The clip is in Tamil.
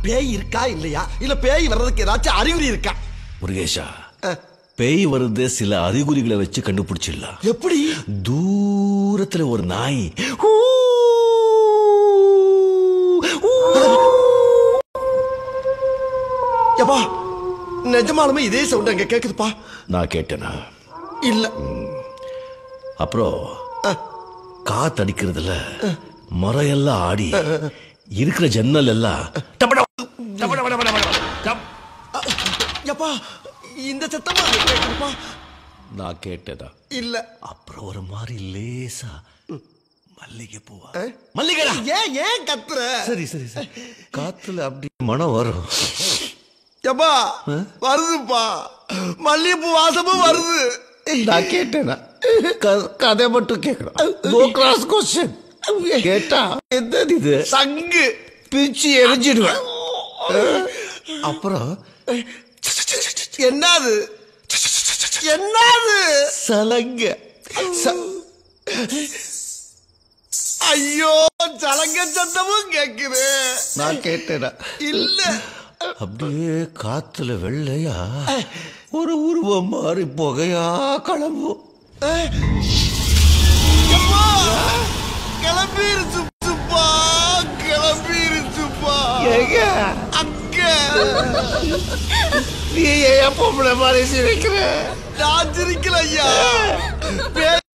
பேய் இருக்கா இல்லையா இல்ல பேய் வர்றதுக்கு ஏதாச்சும் அறிகுறி இருக்கா முருகேஷா அஹ், பேய் வருது சில அறிகுறிகளை வச்சு கண்டுபிடிச்சிடலாம் எப்படி தூரத்துல ஒரு நாய் ஊ, ஊ. யப்பா நிஜமாலுமே இதே சவுண்ட் அங்க கேக்குதுப்பா நான் கேட்டேனா இல்ல அப்புறம் அஹ், காத்தடிக்கிறதுல மரம் எல்லாம் ஆடி இருக்கிற ஜன்னல் எல்லாம் டபட, டபட, டபட, டபட, டப். யப்பா இந்த சத்தமா அங்க கேக்குதுப்பா நான் கேட்டேனா இல்ல அப்புறம் ஒரு மாதிரி லேசா மல்லிகை பூவா அஹ்? மல்லிகைடா ஏன் ஏன் கத்துற சரி சரி சரி காத்துல அப்படி மனம் வரும் யப்பா வருதுப்பா மல்லிகைப்பூ வாசமும் வருது நான் கேட்டேனா க- கதை மட்டும் கேட்கணும் நோ கிராஸ் கொஸ்டின் கேட்டா எந்த இது சங்கு பிச்சு எரிஞ்சிடுவேன் அப்புறம் என்னது என்னது சலங்க ச- ஐயோ சலங்க சத்தமும் கேக்குது நான் கேட்டேனா இல்ல அப்படியே காத்துல வெள்ளையா ஒரு உருவம் மாறி புகையா கிளம்பும் யப்பா, கிளம்பிருச்சுப்பா கிளம்பிருச்சுப்பா ஏங்க அங்க நீ ஏன் பொம்பளை மாதிரி சிரிக்கிற நான் சிரிக்கல ஐயா பேய்